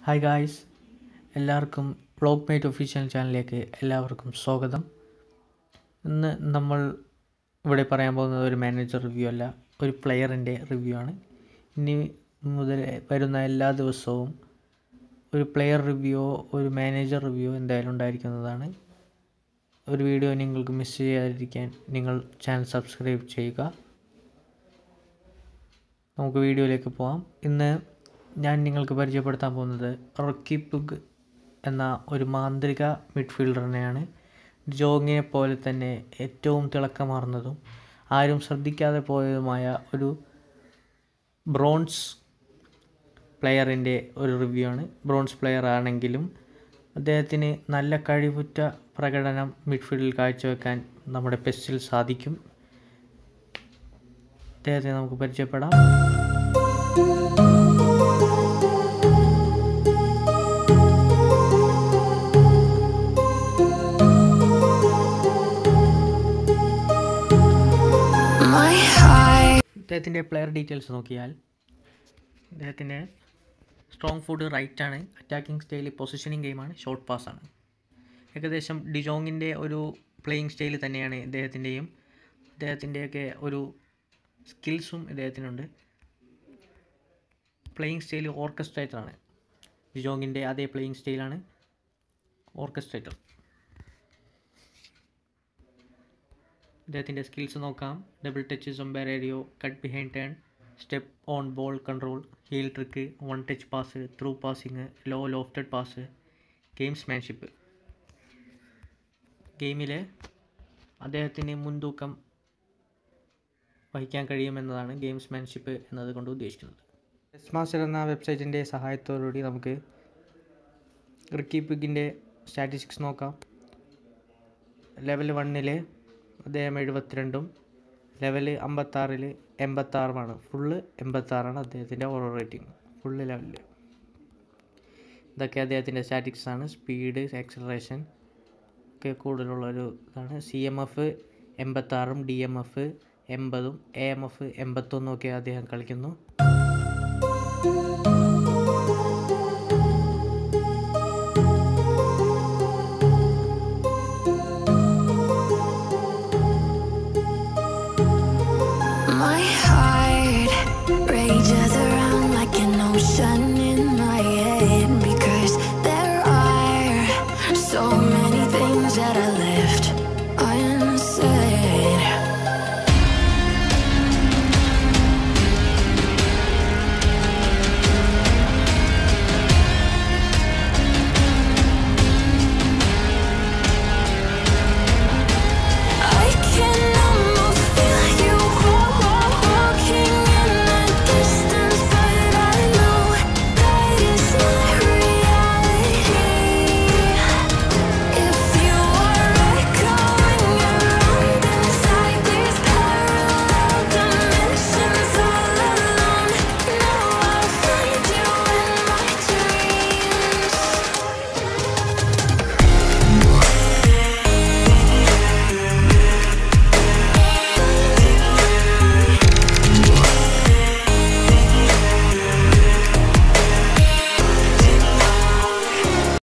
hi guys എല്ലാവർക്കും vlog mate official ചാനലിലേക്ക് എല്ലാവർക്കും സ്വാഗതം ഇന്ന് നമ്മൾ ഇവിടെ പറയാൻ പോകുന്നത് ഒരു മാനേജർ റിവ്യൂ അല്ല ഒരു പ്ലെയറിൻ്റെ റിവ്യൂ ആണ് ഇനി മുതൽ വരുന്ന എല്ലാ ദിവസവും ഒരു പ്ലെയർ റിവ്യൂയോ ഒരു മാനേജർ റിവ്യൂ എന്തായാലും ഉണ്ടായിരിക്കുന്നതാണ് ഒരു വീഡിയോ നിങ്ങൾക്ക് മിസ് ചെയ്യാതിരിക്കാൻ നിങ്ങൾ ചാനൽ സബ്സ്ക്രൈബ് ചെയ്യുക നമുക്ക് വീഡിയോയിലേക്ക് പോകാം ഇന്ന് ഞാൻ നിങ്ങൾക്ക് പരിചയപ്പെടുത്താൻ പോകുന്നത് റൊക്കി പുഗ് എന്ന ഒരു മാന്ത്രിക മിഡ്ഫീൽഡറിനെയാണ് ജോങ്ങിനെ പോലെ തന്നെ ഏറ്റവും തിളക്കമാർന്നതും ആരും ശ്രദ്ധിക്കാതെ പോയതുമായ ഒരു ബ്രോൺസ് പ്ലെയറിൻ്റെ ഒരു റിവ്യൂ ആണ് ബ്രോൺസ് പ്ലെയർ ആണെങ്കിലും അദ്ദേഹത്തിന് നല്ല കഴിവുറ്റ പ്രകടനം മിഡ്ഫീൽഡിൽ കാഴ്ചവെക്കാൻ നമ്മുടെ പെസ്റ്റിൽ സാധിക്കും അദ്ദേഹത്തെ നമുക്ക് പരിചയപ്പെടാം My heart ഇദ്ദേഹത്തിൻ്റെ പ്ലെയർ ഡീറ്റെയിൽസ് നോക്കിയാൽ ഇദ്ദേഹത്തിൻ്റെ സ്ട്രോങ് ഫുഡ് റൈറ്റ് ആണ് അറ്റാക്കിംഗ് സ്റ്റൈൽ പൊസിഷനിങ് ഗെയിമാണ് ഷോർട്ട് പാസ് ആണ് ഏകദേശം ഡിജോങ്ങിൻ്റെ ഒരു പ്ലേയിങ് സ്റ്റൈൽ തന്നെയാണ് ഇദ്ദേഹത്തിൻ്റെയും ഇദ്ദേഹത്തിൻ്റെയൊക്കെ ഒരു സ്കിൽസും ഇദ്ദേഹത്തിനുണ്ട് പ്ലേയിങ് സ്റ്റൈൽ ഓർക്കസ്ട്രേറ്റർ ആണ് ഡിജോങ്ങിൻ്റെ അതേ പ്ലേയിങ് സ്റ്റൈലാണ് ഓർക്കസ്ട്രേറ്റർ ഇദ്ദേഹത്തിൻ്റെ സ്കിൽസ് നോക്കാം ഡബിൾ ടച്ച് സൊംബാരേരിയോ cut behind turn step on ball control heel trick one touch pass through passing low lofted pass gamesmanship ഗെയിമിൽ അദ്ദേഹത്തിന് മുൻതൂക്കം വഹിക്കാൻ കഴിയുമെന്നതാണ് ഗെയിംസ്മാൻഷിപ്പ് എന്നതുകൊണ്ട് ഉദ്ദേശിക്കുന്നത് ടെസ്റ്റ് മാസ്റ്റർ എന്ന വെബ്സൈറ്റിൻ്റെ സഹായത്തോടുകൂടി നമുക്ക് റിക്കി പിഗിൻ്റെ സ്റ്റാറ്റിസ്റ്റിക്സ് നോക്കാം ലെവൽ വണ്ണിൽ അദ്ദേഹം എഴുപത്തിരണ്ടും ലെവൽ അമ്പത്താറിൽ എൺപത്താറുമാണ് ഫുള്ള് എൺപത്താറാണ് അദ്ദേഹത്തിൻ്റെ ഓവർ റേറ്റിംഗ് ഫുള്ള് ലെവലിൽ ഇതൊക്കെ അദ്ദേഹത്തിൻ്റെ സ്റ്റാറ്റിക്സ് ആണ് സ്പീഡ് ആക്സലറേഷൻ ഒക്കെ കൂടുതലുള്ളൊരു ഇതാണ് സി എം എഫ് എൺപത്താറും ഡി എം എഫ് എൺപതും എ എം എഫ് എൺപത്തൊന്നും ഒക്കെ അദ്ദേഹം കളിക്കുന്നു